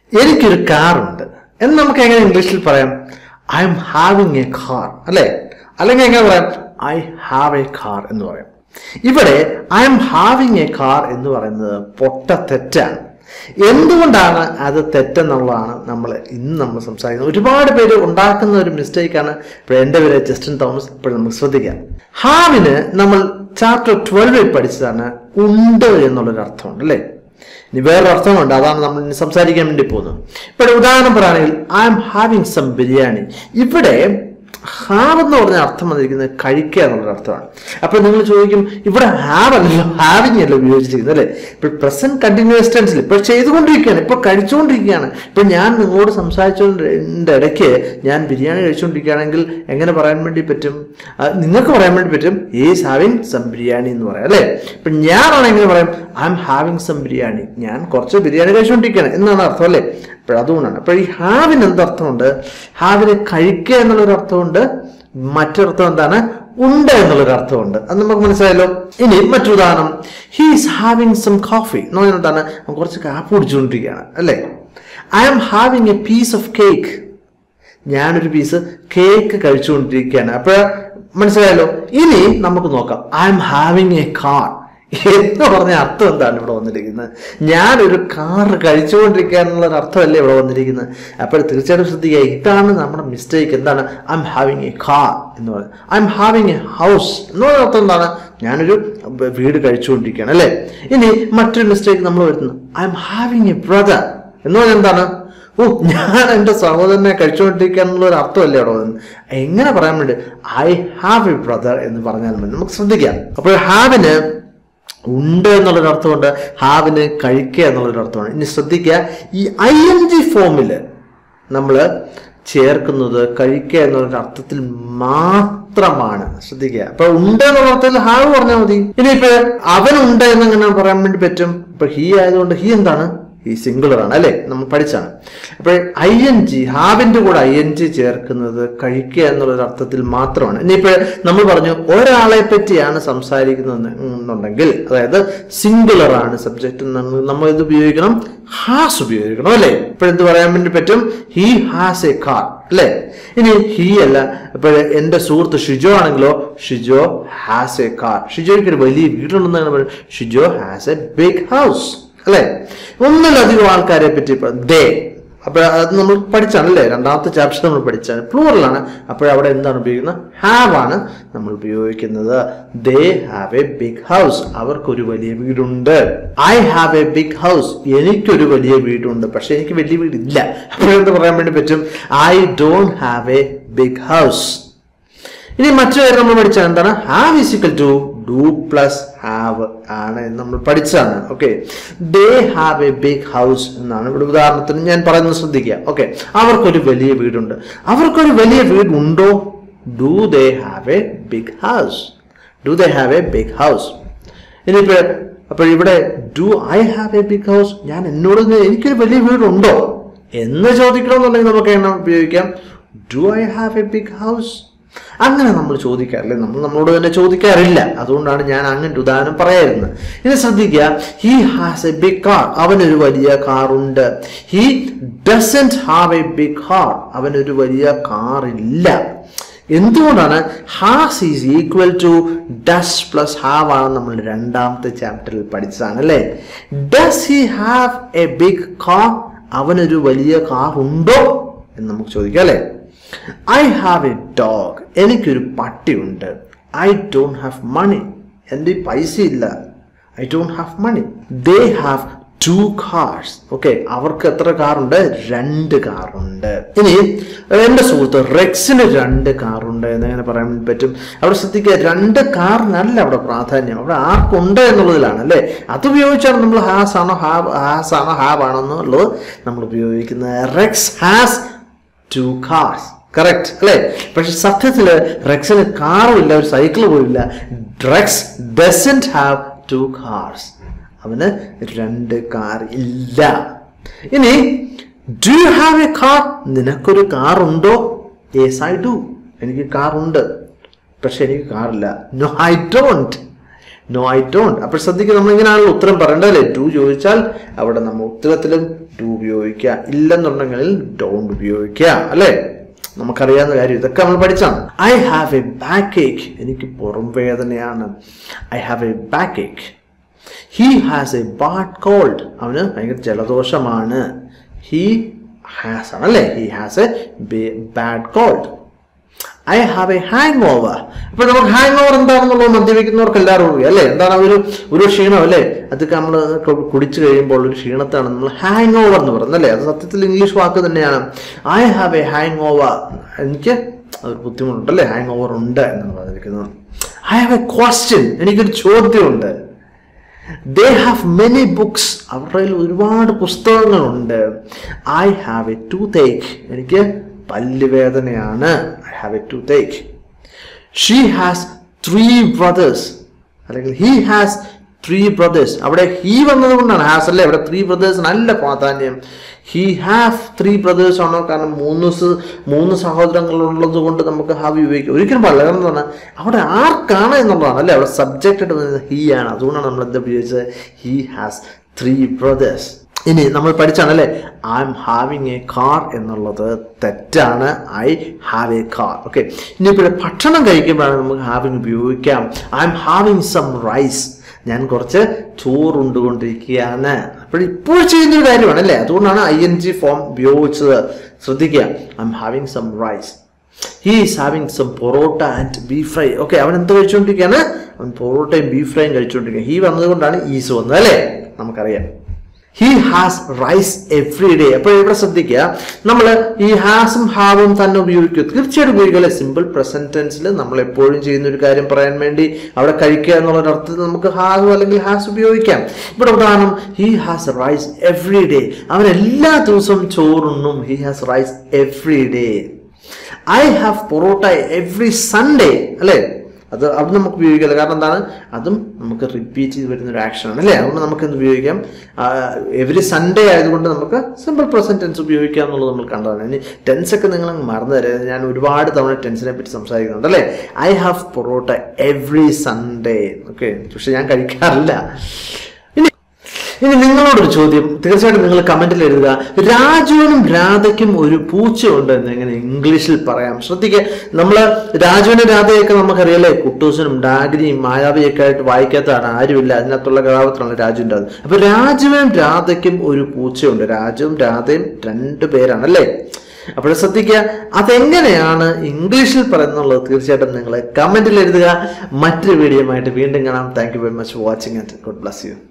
എനിക്കൊരു കാറുണ്ട് എന്ന് നമുക്ക് എങ്ങനെ ഇംഗ്ലീഷിൽ പറയാം I am having a car അല്ലേ അല്ലെങ്കിൽ എങ്ങനെ പറയാം ഐ ഹാവ് എ കാർ എന്ന് പറയാം ഇവിടെ I am having a car എന്ന് പറയുന്നത് പൊട്ട തെറ്റാണ് എന്തുകൊണ്ടാണ് അത് തെറ്റെന്നുള്ളതാണ് നമ്മൾ ഇന്ന് നമ്മൾ സംസാരിക്കുന്നത് ഒരുപാട് പേര് ഉണ്ടാക്കുന്ന ഒരു മിസ്റ്റേക്കാണ് ഇപ്പോൾ എൻ്റെ പേര് ജസ്റ്റിൻ തോമസ് ഇപ്പോൾ നമുക്ക് ശ്രദ്ധിക്കാം ഹാവിന് നമ്മൾ ചാപ്റ്റർ ട്വൽവിൽ പഠിച്ചതാണ് ഉണ്ട് എന്നുള്ളൊരു അർത്ഥമുണ്ട് അല്ലേ ഇനി വേറൊരു അർത്ഥമുണ്ട് അതാണ് നമ്മൾ ഇനി സംസാരിക്കാൻ വേണ്ടി പോകുന്നത് ഇപ്പോൾ ഉദാഹരണം പറയുകയാണെങ്കിൽ I am having some biryani ഇവിടെ ഹാവ് എന്ന് പറഞ്ഞ അർത്ഥം വന്നിരിക്കുന്നത് കഴിക്കുക എന്നുള്ളൊരു അർത്ഥമാണ് അപ്പോൾ നിങ്ങൾ ചോദിക്കും ഇവിടെ ഹാവ് അല്ലല്ലോ ഹാവിങ് അല്ല ഉപയോഗിച്ചിരിക്കുന്നത് അല്ലേ ഇപ്പോൾ പ്രസന്റ് കണ്ടിന്യൂസ് ടെൻസിൽ ഇപ്പോൾ ചെയ്തുകൊണ്ടിരിക്കുകയാണ് ഇപ്പോൾ കഴിച്ചുകൊണ്ടിരിക്കുകയാണ് ഇപ്പോൾ ഞാൻ നിങ്ങളോട് സംസാരിച്ചുകൊണ്ടിൻ്റെ ഇടയ്ക്ക് ഞാൻ ബിരിയാണി കഴിച്ചുകൊണ്ടിരിക്കുകയാണെങ്കിൽ എങ്ങനെ പറയാൻ വേണ്ടി പറ്റും ആ, നിങ്ങൾക്ക് പറയാൻ വേണ്ടി പറ്റും ഈസ് ഹാവിങ് സം ബിരിയാണി എന്ന് പറയാം അല്ലേ ഇപ്പം ഞാനാണെങ്കിൽ പറയാം I am having some biryani ഞാൻ കുറച്ച് ബിരിയാണി കഴിച്ചുകൊണ്ടിരിക്കുകയാണ് എന്നാണ് അർത്ഥം അല്ലേ അപ്പോൾ അതുകൊണ്ടാണ് അപ്പോൾ ഈ ഹാവിന് എന്തർത്ഥമുണ്ട് ഹാവിന് കഴിക്കുക എന്നുള്ളൊരു അർത്ഥമുണ്ട് മറ്റൊരർത്ഥം എന്താണ് ഉണ്ട് എന്നുള്ളൊരു അർത്ഥമുണ്ട് അത് നമുക്ക് മനസ്സിലായല്ലോ ഇനി മറ്റൊരു ഉദാഹരണം ഹീസ് ഹാവിങ് സം കോഫി എന്ന് പറഞ്ഞാൽ എന്താണ് അവൻ കുറച്ച് കാപ്പ് കുടിച്ചുകൊണ്ടിരിക്കുകയാണ് അല്ലേ I am having a piece of cake ഞാനൊരു പീസ് കേക്ക് കഴിച്ചുകൊണ്ടിരിക്കുകയാണ് അപ്പോൾ മനസ്സിലായല്ലോ ഇനി നമുക്ക് നോക്കാം I am having a car എന്ന് പറഞ്ഞ അർത്ഥം എന്താണ് ഇവിടെ വന്നിരിക്കുന്നത് ഞാനൊരു കാർ കഴിച്ചുകൊണ്ടിരിക്കുക എന്നുള്ള ഒരു അർത്ഥമല്ലേ ഇവിടെ വന്നിരിക്കുന്നത് അപ്പോൾ തീർച്ചയായിട്ടും ശ്രദ്ധിക്കുക ഇതാണ് നമ്മുടെ മിസ്റ്റേക്ക് എന്താണ് I am having a car എന്ന് പറയുന്നത് I am having a house എന്നുള്ള അർത്ഥം എന്താണ് ഞാനൊരു വീട് കഴിച്ചുകൊണ്ടിരിക്കുകയാണ് അല്ലേ ഇനി മറ്റൊരു മിസ്റ്റേക്ക് നമ്മൾ വരുന്നു I am having a brother എന്ന് പറഞ്ഞാൽ എന്താണ് ഓ ഞാൻ എൻ്റെ സഹോദരനെ കഴിച്ചുകൊണ്ടിരിക്കുക എന്നുള്ള ഒരു അർത്ഥമല്ലേ അവിടെ വന്നത് എങ്ങനെ പറയാൻ വേണ്ടി ഐ ഹാവ് എ ബ്രദർ എന്ന് പറഞ്ഞാൽ മതി നമുക്ക് ശ്രദ്ധിക്കാം അപ്പോൾ ഹാവിന് ഉണ്ട് എന്നുള്ളൊരു അർത്ഥമുണ്ട് ഹാവിന് കഴിക്കുക എന്നുള്ളൊരു അർത്ഥമാണ് ഇനി ശ്രദ്ധിക്കുക ഈ ഐ എൻ ജി ഫോമിൽ നമ്മൾ ചേർക്കുന്നത് കഴിക്കുക എന്നുള്ളൊരു അർത്ഥത്തിൽ മാത്രമാണ് ശ്രദ്ധിക്കുക അപ്പൊ ഉണ്ട് എന്നുള്ള അർത്ഥത്തിൽ ഹാവ് പറഞ്ഞാൽ മതി ഇനിയിപ്പോ അവനുണ്ട് എന്നെങ്ങനെ പറയാൻ വേണ്ടി പറ്റും ഇപ്പൊ ഹീ ആയതുകൊണ്ട് ഹീ എന്താണ് ഈ സിംഗുലർ ആണ് അല്ലെ നമ്മൾ പഠിച്ചാണ് അപ്പോൾ ഐ എൻ ജി ഹാവിന്റെ കൂടെ ഐ എൻ ജി ചേർക്കുന്നത് കഴിക്കുക എന്നുള്ളൊരു അർത്ഥത്തിൽ മാത്രമാണ് ഇനിയിപ്പോൾ നമ്മൾ പറഞ്ഞു ഒരാളെ പറ്റിയാണ് സംസാരിക്കുന്നത് എന്നുണ്ടെങ്കിൽ അതായത് സിംഗുലർ ആണ് സബ്ജക്റ്റ് നമ്മൾ ഇത് ഉപയോഗിക്കണം ഹാസ് ഉപയോഗിക്കണം അല്ലേ ഇപ്പോൾ എന്ത് പറയാൻ വേണ്ടി പറ്റും ഹി ഹാസ് എ കാർ അല്ലേ ഇനി ഹി അല്ല ഇപ്പോൾ എൻ്റെ സുഹൃത്ത് ഷിജോ ആണെങ്കിലോ ഷിജോ ഹാസ് എ കാർ ഷിജോയ്ക്ക് ഒരു വലിയ വീടുണ്ടെന്നാണ് പറയുന്നത് Shijo has a big house അല്ലെ ഒന്നിലധികം ആൾക്കാരെ പറ്റി ദേ അപ്പോൾ അത് നമ്മൾ പഠിച്ചാണ് അല്ലേ രണ്ടാമത്തെ ചാപ്റ്റർ നമ്മൾ പഠിച്ചാണ് പ്ലൂറലാണ് അപ്പോൾ അവിടെ എന്താണ് ഉപയോഗിക്കുന്നത് ഹാവ് ആണ് നമ്മൾ ഉപയോഗിക്കുന്നത് they have a big house അവർക്കൊരു വലിയ വീടുണ്ട് I have a big house എനിക്കൊരു വലിയ വീടുണ്ട് പക്ഷെ എനിക്ക് വലിയ വീടില്ല അപ്പോൾ എന്ത് പറയാൻ വേണ്ടി പറ്റും I don't have a big house ഇനി മറ്റൊരു കാര്യം നമ്മൾ പഠിച്ചത് എന്താണ് have is equal to do plus have ആണ് എന്ന് നമ്മൾ പഠിച്ചതാണ് okay they have a big house എന്നാണ് ഇവിടെ ഉദാഹരണത്തിന് ഞാൻ പറയുന്നത് ശ്രദ്ധിക്കുക ഓക്കെ അവർക്കൊരു വലിയ വീടുണ്ട് അവർക്കൊരു വലിയ വീടുണ്ടോ do they have a big house do they have a big house ഇനിയിപ്പോൾ അപ്പോൾ ഇവിടെ do I have a big house ഞാൻ എന്നോട് ഇന്ന് എനിക്കൊരു വലിയ വീടുണ്ടോ എന്ന് ചോദിക്കണമെന്നുണ്ടെങ്കിൽ നമുക്ക് എങ്ങനെ ഉപയോഗിക്കാം do I have a big house അങ്ങനെ നമ്മൾ ചോദിക്കാറില്ല നമ്മൾ നമ്മളോട് തന്നെ ചോദിക്കാറില്ല അതുകൊണ്ടാണ് ഞാൻ അങ്ങനെ ഒരു ഉദാഹരണം പറയായിരുന്നത് ഇനി ശ്രദ്ധിക്കുക he has a big car അവനൊരു വലിയ കാറുണ്ട് he doesn't have a big car അവനൊരു വലിയ കാർ ഇല്ല എന്തുകൊണ്ടാണ് has is equal to does plus have ആണ് നമ്മൾ രണ്ടാമത്തെ ചാപ്റ്ററിൽ പഠിച്ചതാണ് അല്ലേ does he have a big car അവനൊരു വലിയ കാർ ഉണ്ടോ എന്ന് നമുക്ക് ചോദിക്കാം അല്ലേ ഐ ഹാവ് എ ഡോഗ് എനിക്കൊരു പട്ടിയുണ്ട് ഐ ഡോണ്ട് ഹാവ് മണി എൻ്റെ പൈസ ഇല്ല I don't have money they have two cars okay അവർക്ക് എത്ര കാറുണ്ട് രണ്ട് കാറുണ്ട് ഇനി എൻ്റെ സുഹൃത്ത് റെക്സിന് രണ്ട് കാറുണ്ട് എന്ന് എങ്ങനെ പറയാൻ വേണ്ടി പറ്റും അവിടെ ശ്രദ്ധിക്കുക രണ്ട് കാറിനല്ല അവിടെ പ്രാധാന്യം അവിടെ ആർക്കുണ്ട് എന്നുള്ളതിലാണ് അല്ലേ അത് ഉപയോഗിച്ചാണ് നമ്മൾ ഹാസ് ആണോ ഹാവ് ഹാസ് ആണോ ഹാവ് ആണോ എന്നുള്ളത് നമ്മൾ ഉപയോഗിക്കുന്നത് Rex has two cars correct അല്ലേ പക്ഷെ സത്യത്തിൽ റെക്സിന് കാറും ഇല്ല ഒരു സൈക്കിൾ പോലും ഇല്ല Rex doesn't have two cars അവന് രണ്ട് കാർ ഇല്ല ഇനി do you have a car നിനക്കൊരു കാർ ഉണ്ടോ യെസ് ഐ ഡു എനിക്ക് കാറുണ്ട് പക്ഷെ എനിക്ക് കാറില്ല no I don't no I don't അപ്പോൾ ശ്രദ്ധിക്കുക നമ്മൾ ഇങ്ങനെയാണല്ലോ ഉത്തരം പറയേണ്ടതല്ലേ ടു ചോദിച്ചാൽ അവിടെ നമ്മൾ ഉത്തരത്തിലും ടു ഉപയോഗിക്കുക ഇല്ലെന്നുണ്ടെങ്കിൽ ഡോണ്ട് ഉപയോഗിക്കുക അല്ലേ നമുക്കറിയാവുന്ന കാര്യം ഇതൊക്കെ നമ്മൾ പഠിച്ചാണ് ഐ ഹാവ് എ ബാക്ക് ഏക്ക് എനിക്ക് പുറം വേദനയാണ് I have A back Ek he has A bad called അവന് ഭയങ്കര ജലദോഷമാണ് ഹി ഹാസ് ആണ് അല്ലേ he has A bad called I have a hang over അപ്പൊ നമുക്ക് ഹാങ് ഓവർ എന്താണെന്നുള്ളത് മദ്യപിക്കുന്നവർക്ക് എല്ലാവരും അറിയാം അല്ലേ എന്താണ് ആ ഒരു ഒരു ക്ഷീണം അല്ലേ അതൊക്കെ നമ്മൾ കുടിച്ചു കഴിയുമ്പോൾ ഒരു ക്ഷീണത്താണ് നമ്മൾ ഹാങ് ഓവർ എന്ന് പറയുന്നത് അല്ലേ അത് സത്യത്തിൽ ഇംഗ്ലീഷ് വാക്ക് തന്നെയാണ് I have a hangover എനിക്ക് ഒരു ബുദ്ധിമുട്ടുണ്ട് അല്ലേ ഹാങ് ഓവർ ഉണ്ട് എന്നാണ് പറഞ്ഞിരിക്കുന്നത് ഐ ഹാവ് എ ക്വസ്റ്റ്യൻ എനിക്കൊരു ചോദ്യമുണ്ട് ദേ ഹാവ് മെനി ബുക്സ് അവരുടെ കയ്യിൽ ഒരുപാട് പുസ്തകങ്ങളുണ്ട് I have a toothache എനിക്ക് പല്ലുവേദനയാണ് I have a toothache she has three brothers അല്ലെങ്കിൽ ഹി ഹാസ് ത്രീ ബ്രദേഴ്സ് അവിടെ ഹി വന്നത് കൊണ്ടാണ് ഹാസ് അല്ലേ അവിടെ ത്രീ ബ്രദേഴ്സ് നല്ല പ്രാധാന്യം ഹി ഹാവ് ത്രീ ബ്രദേഴ്സ് ആണോ കാരണം മൂന്ന് സ് മൂന്ന് സഹോദരങ്ങൾ ഉള്ളത് കൊണ്ട് നമുക്ക് ഹാവ് ഉപയോഗിക്കും ഒരിക്കലും പാടില്ല കാരണം എന്താണ് അവിടെ ആർക്കാണ് എന്നുള്ളതാണ് അല്ലേ അവിടെ സബ്ജക്റ്റ് ആയിട്ട് വരുന്നത് ഹി ആണ് അതുകൊണ്ടാണ് നമ്മൾ എന്താ ഉപയോഗിച്ചത് ഹി ഹാസ് ത്രീ ബ്രദേഴ്സ് ഇനി നമ്മൾ പഠിച്ചാണ് അല്ലേ I am having a car എന്നുള്ളത് തെറ്റാണ് I have a car okay ഇനി ഇപ്പോൾ ഭക്ഷണം കഴിക്കുമ്പോഴാണ് നമുക്ക് ഹാവിങ് ഉപയോഗിക്കാം I am having some rice ഞാൻ കുറച്ച് ചോറുണ്ടുകൊണ്ടിരിക്കുകയാണ് അപ്പോൾ ഇപ്പോൾ ചെയ്യുന്നൊരു കാര്യമാണ് അല്ലേ അതുകൊണ്ടാണ് ഐ എൻ ജി ഫോം ഉപയോഗിച്ചത് ശ്രദ്ധിക്കുക I am having some rice he is having some parotta and beef fry okay അവൻ എന്ത് കഴിച്ചുകൊണ്ടിരിക്കുകയാണ് അവൻ പൊറോട്ടയും ബീഫ് ഫ്രൈയും കഴിച്ചുകൊണ്ടിരിക്കുക ഹി വന്നതുകൊണ്ടാണ് ഈസ് വന്നത് അല്ലേ നമുക്കറിയാം he has rice every day അപ്പോൾ ഇവിടെ ശ്രദ്ധിക്കുക നമ്മൾ ഈ ഹാസും ഹാവും തന്നെ ഉപയോഗിക്കും തീർച്ചയായിട്ടും ഉപയോഗിക്കില്ല സിമ്പിൾ പ്രസന്റ് ടെൻസിൽ നമ്മൾ എപ്പോഴും ചെയ്യുന്ന ഒരു കാര്യം പറയാൻ വേണ്ടി അവിടെ കഴിക്കുക എന്നുള്ള അർത്ഥത്തിൽ നമുക്ക് ഹാവ് അല്ലെങ്കിൽ ഹാസ് ഉപയോഗിക്കാം ഇവിടെ ഉദാഹരണം he has rice every day അവൻ എല്ലാ ദിവസവും ചോറുണ്ണും he has rice every day I have parotta every Sunday അല്ലേ അത് അത് നമുക്ക് ഉപയോഗിക്കില്ല കാരണം എന്താണ് അതും നമുക്ക് റിപ്പീറ്റ് ചെയ്ത് വരുന്ന ഒരു ആക്ഷനാണ് അല്ലേ അതുകൊണ്ട് നമുക്ക് എന്ത് ഉപയോഗിക്കാം എവറി സൺഡേ ആയതുകൊണ്ട് നമുക്ക് സിമ്പിൾ പ്രസന്റ് ടെൻസ് ഉപയോഗിക്കാം എന്നുള്ളത് നമ്മൾ കണ്ടതാണ് ഇനി ടെൻസ് ഒക്കെ നിങ്ങൾ അങ്ങ് മറന്നു തരാം ഞാൻ ഒരുപാട് തവണ ടെൻസിനെ പറ്റി സംസാരിക്കുന്നുണ്ട് അല്ലേ I have parotta every Sunday okay പക്ഷെ ഞാൻ കഴിക്കാറില്ല ഇനി ഇനി നിങ്ങളോടൊരു ചോദ്യം തീർച്ചയായിട്ടും നിങ്ങൾ കമന്റിൽ എഴുതുക രാജുവിനും രാധയ്ക്കും ഒരു പൂച്ചയുണ്ട് എന്ന് എങ്ങനെ ഇംഗ്ലീഷിൽ പറയാം ശ്രദ്ധിക്കുക നമ്മൾ രാജുവിനും രാധയൊക്കെ നമുക്കറിയാലേ കുട്ടൂസനും ഡാഗിനിയും മായാവിയൊക്കെ ആയിട്ട് വായിക്കാത്തതാണ് ആരുമില്ല അതിനകത്തുള്ള കഥാപാത്രമാണ് രാജുവിൻ്റെ അത് അപ്പൊ രാജുവിനും രാധയ്ക്കും ഒരു പൂച്ചയുണ്ട് രാജുവും രാധയും രണ്ടു പേരാണ് അല്ലേ അപ്പോൾ ശ്രദ്ധിക്കുക അതെങ്ങനെയാണ് ഇംഗ്ലീഷിൽ പറയുന്നുള്ളത് തീർച്ചയായിട്ടും നിങ്ങൾ കമന്റിൽ എഴുതുക മറ്റൊരു വീഡിയോ ആയിട്ട് വീണ്ടും കാണാം thank you very much watching and good bless U